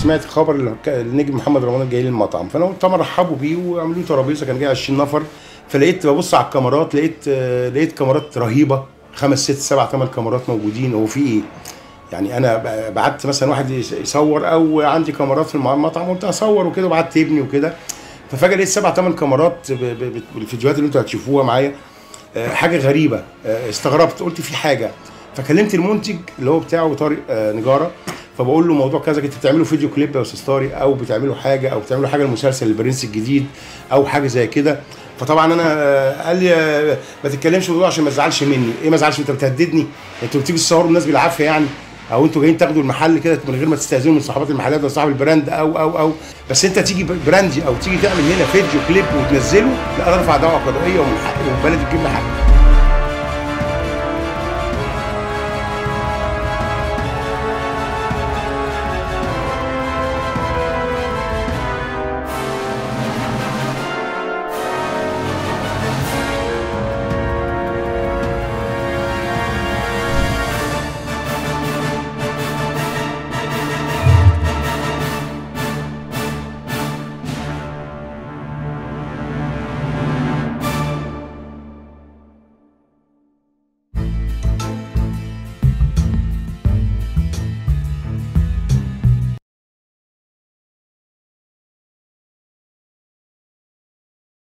سمعت خبر ال- ك- النجم محمد رمضان جاي لي المطعم فانا قلت طبعا رحبوا بيه وعملوا لي ترابيزه كان جاي 20 نفر فلقيت ببص على الكاميرات لقيت آه، لقيت كاميرات رهيبه خمس ست سبع ثمان كاميرات موجودين هو في ايه؟ يعني انا ب- بعت مثلا واحد يس- يصور او عندي كاميرات في الم- المطعم قلت اصور وكده وبعت ابني وكده ففجاه لقيت سبع ثمان كاميرات ب- ب- ب- بالفيديوهات اللي انتوا هتشوفوها معايا آه، حاجه غريبه آه، استغربت قلت في حاجه فكلمت المنتج اللي هو بتاعه طارق آه، نجاره فبقول له موضوع كذا انتوا بتعملوا فيديو كليب يا استاذ طارق او بتعملوا حاجه او بتعملوا حاجه لمسلسل البرنس الجديد او حاجه زي كده فطبعا انا آه، قال لي آه، ما تتكلمش في الموضوع عشان ما تزعلش مني ايه ما تزعلش انت بتهددني انتوا بتيجوا تصوروا الناس بالعافيه يعني او انتوا جايين تاخدوا المحل كده من غير ما تستاذنوا من صاحبات المحلات ولا صاحب البراند او او او بس انت تيجي براندي او تيجي تعمل هنا فيديو كليب وتنزله لا انا ارفع دعوه قضائيه ومن حقي والبلد تجيب لي حقي